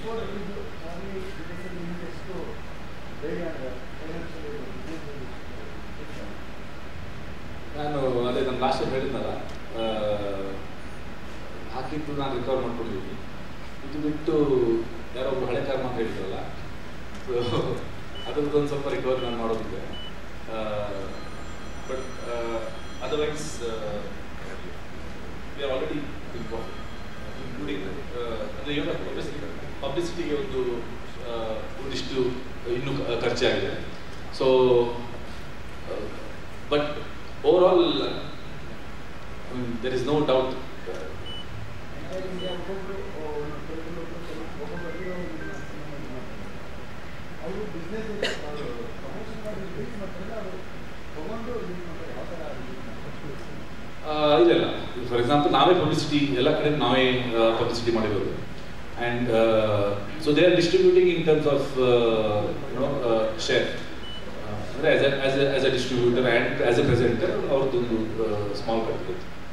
before ಇದು family business ನಿಮ್ಗೆ ಎಷ್ಟು ಧೈರ್ಯ ಅಂದರೆ ಫೈನಾನ್ಷಿಯಲಿ ನಾನು ಅದೇ ನಾನು ಲಾಸ್ಟ್ ಟೈಮ್ ಹೇಳಿದ್ನಲ್ಲ ಆ, ಹಾಕಿದ್ದು ನಾನು ರಿಕವರ್ ಮಾಡ್ಕೊಂಡಿದ್ದೀನಿ ಇದು ಬಿಟ್ಟು ಯಾರೋ ಒಬ್ಬ ಹಳೆ ಕರ್ಮ ಅಂತ ಹೇಳಿದ್ರಲ್ಲ ಸೊ ಅದ್ರದ್ದೊಂದು ಸ್ವಲ್ಪ ರಿಕವರ್ ನಾನು ಮಾಡೋದಿದೆ but otherwise we are already including ಅಂದರೆ ಏನು ಪಬ್ಲಿಸಿಟಿಗೆ ಒಂದು ಆ, ಒಂದಿಷ್ಟು ಇನ್ನೂ ಕ- ಖರ್ಚಾಗಿದೆ so but overall there is no doubt entire India ಒಬ್ಬೊಬ್ಬರು ಒಂದು ತೆಲುಗು ಲೋಕಲ್ ಒಬ್ಬೊಬ್ಬರು ಅವರು ಬಿಸ್ನೆಸ್ ಪ್ರಮೋಷನ್ ರಿಲೀಸ್ ಮಾಡ್ತಾರೆ ಅವರು ತಗೊಂಡು ರಿಲೀಸ್ ಮಾಡ್ತಾರೆ ಯಾವ ಥರ ರಿಲೀಸ್ ಮಾಡ್ತಾರೆ ಇಲ್ಲ ಇಲ್ಲ ಫಾರ್ ಎಕ್ಸಾಂಪಲ್ ನಾವೇ ಪಬ್ಲಿಸಿಟಿ ಎಲ್ಲ ಕಡೆ ನಾವೇ ಪಬ್ಲಿಸಿಟಿ ಮಾಡಿರೋದು and so they are distributing in terms of no share ಅಂದರೆ as as as a distributor and as a presenter ಅವ್ರದ್ದೊಂದು ಸ್ಮಾಲ್ ಕಟ್